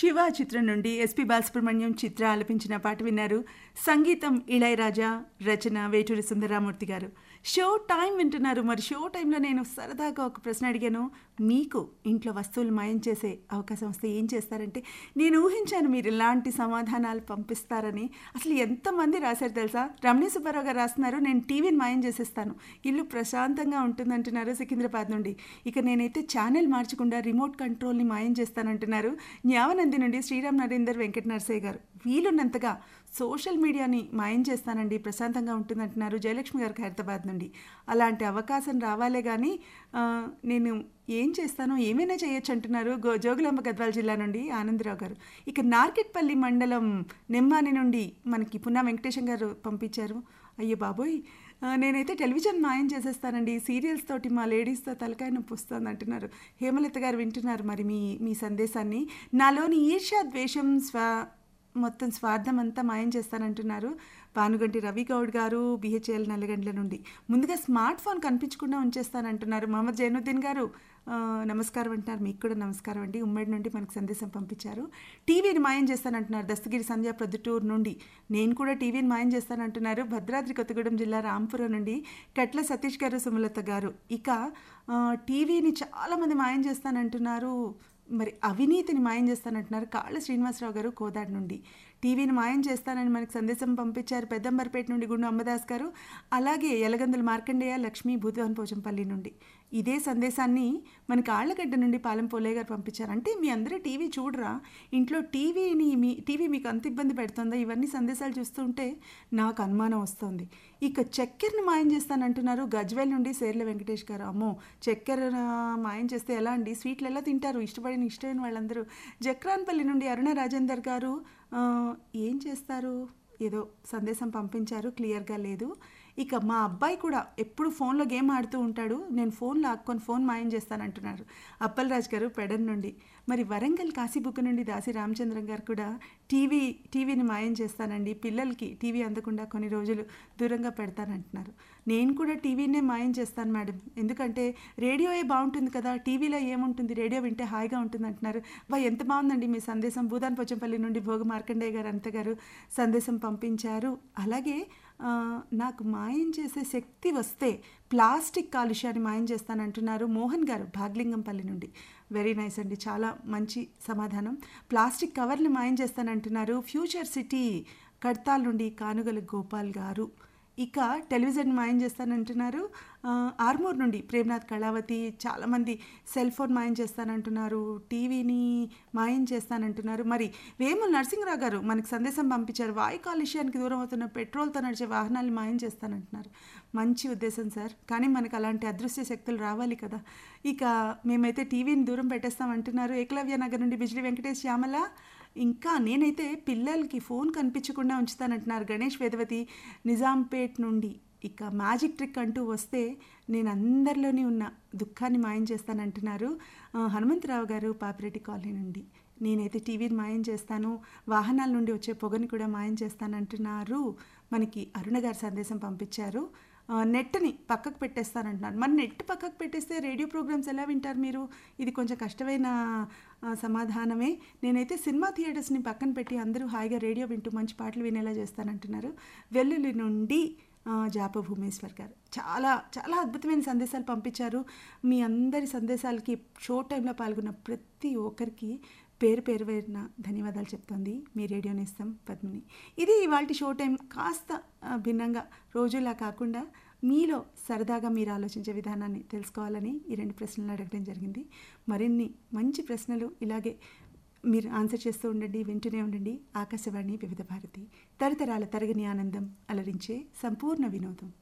శివ చిత్రం నుండి ఎస్పి బాలసుబ్రహ్మణ్యం చిత్ర ఆలపించిన పాట విన్నారు సంగీతం ఇళయరాజా రచన వేటూరి సుందరామూర్తి గారు షో టైం వింటున్నారు మరి షో టైంలో నేను సరదాగా ఒక ప్రశ్న అడిగాను మీకు ఇంట్లో వస్తువులు మాయం చేసే అవకాశం వస్తే ఏం చేస్తారంటే నేను ఊహించాను మీరు ఇలాంటి సమాధానాలు పంపిస్తారని అసలు ఎంతమంది రాశారు తెలుసా రమణీ సుబ్బారావు గారు రాస్తున్నారు నేను టీవీని మాయం చేసేస్తాను ఇల్లు ప్రశాంతంగా ఉంటుందంటున్నారు సికింద్రాబాద్ నుండి ఇక నేనైతే ఛానల్ మార్చకుండా రిమోట్ కంట్రోల్ని మాయం చేస్తానంటున్నారు న్యావనంది నుండి శ్రీరామ్ నరేందర్ వెంకట నరసయ్య గారు వీలున్నంతగా సోషల్ మీడియాని మాయం చేస్తానండి ప్రశాంతంగా ఉంటుందంటున్నారు జయలక్ష్మి గారు హైదరాబాద్ నుండి అలాంటి అవకాశం రావాలే కానీ ఆ, నేను ఏం చేస్తానో ఏమైనా చేయొచ్చు అంటున్నారు గో జోగులాంబ గద్వాల జిల్లా నుండి ఆనందరావు గారు ఇక నార్కెట్పల్లి మండలం నెమ్మాని నుండి మనకి పున్నా వెంకటేశం గారు పంపించారు అయ్యో బాబోయ్ ఆ, నేనైతే టెలివిజన్ మాయం చేసేస్తానండి సీరియల్స్ తోటి మా లేడీస్తో తలకాయ నొప్పి వస్తుంది అంటున్నారు హేమలత గారు వింటున్నారు మరి మీ మీ సందేశాన్ని నాలోని ఈర్ష్య ద్వేషం స్వ మొత్తం స్వార్థం అంతా మాయం చేస్తానంటున్నారు పానుగంటి రవి గౌడ్ గారు బిహెచ్ఎల్ నల్లగండ్ల నుండి ముందుగా స్మార్ట్ ఫోన్ కనిపించకుండా ఉంచేస్తానంటున్నారు మహమ్మద్ జైనుద్దీన్ గారు ఆ, నమస్కారం అంటున్నారు మీకు కూడా నమస్కారం అండి ఉమ్మడి నుండి మనకు సందేశం పంపించారు టీవీని మాయం చేస్తానంటున్నారు దస్తగిరి సంధ్య ప్రొద్దుటూరు నుండి నేను కూడా టీవీని మాయం చేస్తానంటున్నారు భద్రాద్రి కొత్తగూడెం జిల్లా రాంపురం నుండి కట్ల సతీష్ గారు సుమలత గారు ఇక ఆ, టీవీని చాలామంది మాయం చేస్తానంటున్నారు మరి అవినీతిని మాయం చేస్తానంటున్నారు కాళ్ళ శ్రీనివాసరావు గారు కోదాడ్ నుండి టీవీని మాయం చేస్తానని మనకి సందేశం పంపించారు పెద్దంబర్పేట నుండి గుండు అమ్మదాస్ గారు అలాగే ఎలగందుల మార్కండేయ లక్ష్మీ భూతవన్ పోచంపల్లి నుండి ఇదే సందేశాన్ని మనకి ఆళ్లగడ్డ నుండి పాలెం పోలే గారు పంపించారు అంటే మీ అందరూ టీవీ చూడరా ఇంట్లో టీవీని మీ టీవీ మీకు అంత ఇబ్బంది పెడుతుందా ఇవన్నీ సందేశాలు చూస్తుంటే నాకు అనుమానం వస్తుంది ఇక చక్కెరని మాయం చేస్తానంటున్నారు గజ్వేల్ నుండి సేర్ల వెంకటేష్ గారు అమ్మో చక్కెర మాయం చేస్తే ఎలా అండి స్వీట్లు ఎలా తింటారు ఇష్టపడిన ఇష్టమైన వాళ్ళందరూ జక్రాన్పల్లి నుండి అరుణ రాజేందర్ గారు ఆ, ఏం చేస్తారు ఏదో సందేశం పంపించారు క్లియర్గా లేదు ఇక మా అబ్బాయి కూడా ఎప్పుడు ఫోన్లో గేమ్ ఆడుతూ ఉంటాడు నేను ఫోన్ లాక్కొని ఫోన్ మాయం చేస్తానంటున్నారు అప్పలరాజు గారు పెడన్ నుండి మరి వరంగల్ కాశీబుక్ నుండి దాసి రామచంద్రం గారు కూడా టీవీ టీవీని మాయం చేస్తానండి పిల్లలకి టీవీ అందకుండా కొన్ని రోజులు దూరంగా పెడతానంటున్నారు నేను కూడా టీవీనే మాయం చేస్తాను మేడం ఎందుకంటే రేడియోయే బాగుంటుంది కదా టీవీలో ఏముంటుంది రేడియో వింటే హాయిగా ఉంటుంది అంటున్నారు వా ఎంత బాగుందండి మీ సందేశం భూదాన్ పోచంపల్లి నుండి భోగ మార్కండేయ గారు అంత గారు సందేశం పంపించారు అలాగే ఆ, నాకు మాయం చేసే శక్తి వస్తే ప్లాస్టిక్ కాలుష్యాన్ని మాయం చేస్తానంటున్నారు మోహన్ గారు భాగ్లింగంపల్లి నుండి వెరీ నైస్ అండి చాలా మంచి సమాధానం ప్లాస్టిక్ కవర్ని మాయం చేస్తానంటున్నారు ఫ్యూచర్ సిటీ కడ్తాల్ నుండి కానుగల గోపాల్ గారు ఇక టెలివిజన్ మాయం చేస్తానంటున్నారు ఆ, ఆర్మూర్ నుండి ప్రేమ్నాథ్ కళావతి చాలామంది సెల్ ఫోన్ మాయం చేస్తానంటున్నారు టీవీని మాయం చేస్తానంటున్నారు మరి వేముల నరసింహరావు గారు మనకి సందేశం పంపించారు వాయు కాలుష్యానికి దూరం అవుతున్న పెట్రోల్తో నడిచే వాహనాలు మాయం చేస్తానంటున్నారు మంచి ఉద్దేశం సార్ కానీ మనకు అలాంటి అదృశ్య శక్తులు రావాలి కదా ఇక మేమైతే టీవీని దూరం పెట్టేస్తామంటున్నారు ఏకలవ్య నగర్ నుండి బిజ్లీ వెంకటేష్ శ్యామల ఇంకా నేనైతే పిల్లలకి ఫోన్ కనిపించకుండా ఉంచుతానంటున్నారు గణేష్ వేదవతి నిజాంపేట్ నుండి ఇక మ్యాజిక్ ట్రిక్ అంటూ వస్తే నేను అందరిలోని ఉన్న దుఃఖాన్ని మాయం చేస్తానంటున్నారు ఆ, హనుమంతరావు గారు పాపిరెడ్డి కాలనీ నుండి నేనైతే టీవీని మాయం చేస్తాను వాహనాల నుండి వచ్చే పొగని కూడా మాయం చేస్తానంటున్నారు మనకి అరుణ గారు సందేశం పంపించారు ఆ, నెట్ని పక్కకు పెట్టేస్తానంటున్నారు మరి నెట్ పక్కకు పెట్టేస్తే రేడియో ప్రోగ్రామ్స్ ఎలా వింటారు మీరు ఇది కొంచెం కష్టమైన ఆ, సమాధానమే నేనైతే సినిమా థియేటర్స్ని పక్కన పెట్టి అందరూ హాయిగా రేడియో వింటూ మంచి పాటలు వినేలా చేస్తానంటున్నారు వెల్లుల్లి నుండి ఆ, జాప భూమేశ్వర్ గారు చాలా చాలా అద్భుతమైన సందేశాలు పంపించారు మీ అందరి సందేశాలకి షో టైంలో పాల్గొన్న ప్రతి ఒక్కరికి పేరు పేరు పేరున ధన్యవాదాలు చెప్తోంది మీ రేడియో నేస్తం పద్మిని ఇది ఇవాళ షో టైం కాస్త ఆ, భిన్నంగా రోజులా కాకుండా మీలో సరదాగా మీరు ఆలోచించే విధానాన్ని తెలుసుకోవాలని ఈ రెండు ప్రశ్నలు అడగడం జరిగింది మరిన్ని మంచి ప్రశ్నలు ఇలాగే మీరు ఆన్సర్ చేస్తూ ఉండండి వింటూనే ఉండండి ఆకాశవాణి వివిధ భారతి తరతరాల తరగని ఆనందం అలరించే సంపూర్ణ వినోదం